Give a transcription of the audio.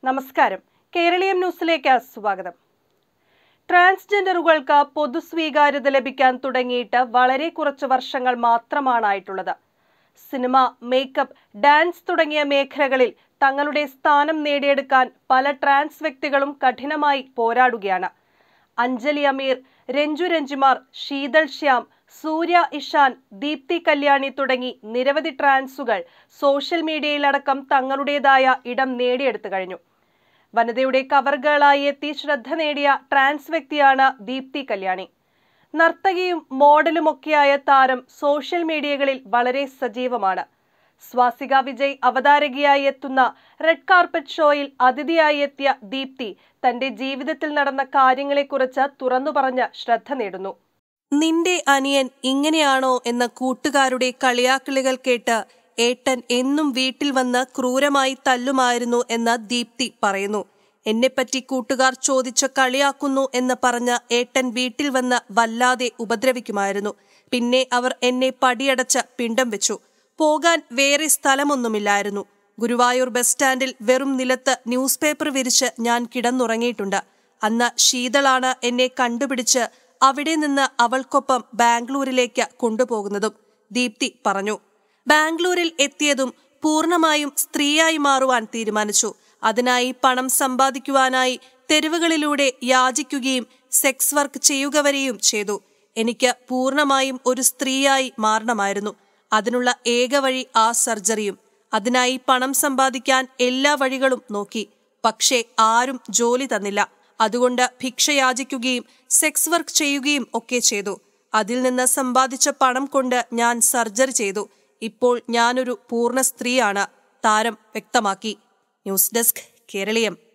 നമസ്കാരം കേരളീയം ന്യൂസിലേക്ക് സ്വാഗതം ട്രാൻസ്ജെൻഡറുകൾക്ക് പൊതുസ്വീകാര്യത ലഭിക്കാൻ തുടങ്ങിയിട്ട് വളരെ കുറച്ച് വർഷങ്ങൾ മാത്രമാണായിട്ടുള്ളത് സിനിമ മേക്കപ്പ് ഡാൻസ് തുടങ്ങിയ മേഖലകളിൽ തങ്ങളുടെ സ്ഥാനം നേടിയെടുക്കാൻ പല ട്രാൻസ് വ്യക്തികളും കഠിനമായി പോരാടുകയാണ് അഞ്ജലി അമീർ രഞ്ജു രഞ്ജിമാർ ശീതൾ ശ്യാം സൂര്യ ഇഷാൻ ദീപ്തി കല്യാണി തുടങ്ങി നിരവധി ട്രാൻസുകൾ സോഷ്യൽ മീഡിയയിലടക്കം തങ്ങളുടേതായ ഇടം നേടിയെടുത്തു കഴിഞ്ഞു വനിതയുടെ കവർ ഗേളായി എത്തി ശ്രദ്ധ നേടിയ ട്രാൻസ് വ്യക്തിയാണ് ദീപ്തി കല്യാണി നർത്തകിയും മോഡലുമൊക്കെയായ താരം സോഷ്യൽ മീഡിയകളിൽ വളരെ സജീവമാണ് സ്വാസിക വിജയ് അവതാരകയായി എത്തുന്ന റെഡ് കാർപ്പറ്റ് ഷോയിൽ അതിഥിയായി എത്തിയ ദീപ്തി തന്റെ ജീവിതത്തിൽ നടന്ന കാര്യങ്ങളെക്കുറിച്ച് തുറന്നു പറഞ്ഞ് ശ്രദ്ധ നേടുന്നു നിന്റെ അനിയൻ ഇങ്ങനെയാണോ എന്ന കൂട്ടുകാരുടെ കളിയാക്കളികൾ കേട്ട് ഏട്ടൻ എന്നും വീട്ടിൽ വന്ന് ക്രൂരമായി തല്ലുമായിരുന്നു എന്ന് ദീപ്തി പറയുന്നു എന്നെപ്പറ്റി കൂട്ടുകാർ ചോദിച്ച് കളിയാക്കുന്നു എന്ന് പറഞ്ഞ് ഏട്ടൻ വീട്ടിൽ വന്ന് വല്ലാതെ ഉപദ്രവിക്കുമായിരുന്നു പിന്നെ അവർ എന്നെ പടിയടച്ച് പിണ്ടം വെച്ചു പോകാൻ വേറെ സ്ഥലമൊന്നുമില്ലായിരുന്നു ഗുരുവായൂർ ബസ് സ്റ്റാൻഡിൽ വെറും നിലത്ത് ന്യൂസ് പേപ്പർ വിരിച്ച് ഞാൻ കിടന്നുറങ്ങിയിട്ടുണ്ട് അന്ന് ശീതളാണ് എന്നെ കണ്ടുപിടിച്ച് അവിടെ നിന്ന് അവൾക്കൊപ്പം ബാംഗ്ലൂരിലേക്ക് കൊണ്ടുപോകുന്നതും ദീപ്തി പറഞ്ഞു ബാംഗ്ലൂരിൽ എത്തിയതും പൂർണ്ണമായും സ്ത്രീയായി മാറുവാൻ തീരുമാനിച്ചു അതിനായി പണം സമ്പാദിക്കുവാനായി തെരുവുകളിലൂടെ യാചിക്കുകയും സെക്സ് വർക്ക് ചെയ്യുക വരെയും ചെയ്തു എനിക്ക് പൂർണ്ണമായും ഒരു സ്ത്രീയായി മാറണമായിരുന്നു അതിനുള്ള ഏക വഴി ആ സർജറിയും അതിനായി പണം സമ്പാദിക്കാൻ എല്ലാ വഴികളും നോക്കി പക്ഷേ ആരും ജോലി തന്നില്ല അതുകൊണ്ട് ഭിക്ഷ യാചിക്കുകയും സെക്സ് വർക്ക് ചെയ്യുകയും ഒക്കെ ചെയ്തു അതിൽ നിന്ന് സമ്പാദിച്ച പണം കൊണ്ട് ഞാൻ സർജറി ചെയ്തു ഇപ്പോൾ ഞാനൊരു പൂർണ്ണ സ്ത്രീയാണ് താരം വ്യക്തമാക്കി ന്യൂസ് ഡെസ്ക് കേരളീയം